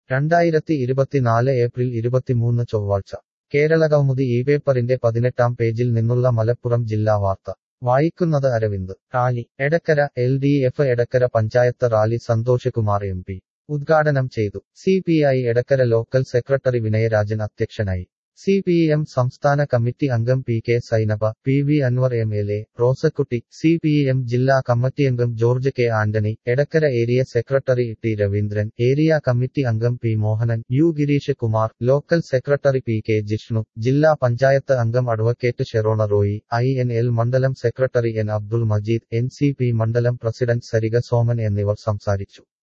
രണ്ടായിരത്തി ഇരുപത്തിനാല് ഏപ്രിൽ ഇരുപത്തിമൂന്ന് ചൊവ്വാഴ്ച കേരളകൗമുദി ഈ പേപ്പറിന്റെ പതിനെട്ടാം പേജിൽ നിന്നുള്ള മലപ്പുറം ജില്ലാ വാർത്ത വായിക്കുന്നത് Aravind rally Edakkara L D F Edakkara panchayat rally Santhosh Kumar M P ഉദ്ഘാടനം ചെയ്തു C P I Edakkara local secretary Vinayarajan അധ്യക്ഷനായി സി പി എം സംസ്ഥാന കമ്മിറ്റി അംഗം P K Sainaba P V Anvar M L A Rosakutty C P M ജില്ലാ കമ്മിറ്റി അംഗം George K Antony Edakkara area secretary T Raveendran area committee അംഗം P Mohanan U Gireesh Kumar local secretary P K Jishnu ജില്ലാ പഞ്ചായത്ത് അംഗം advocate Sherona Roy I N L മണ്ഡലം secretary N Abdul Majeed N C P മണ്ഡലം president Sarika Soman എന്നിവർ സംസാരിച്ചു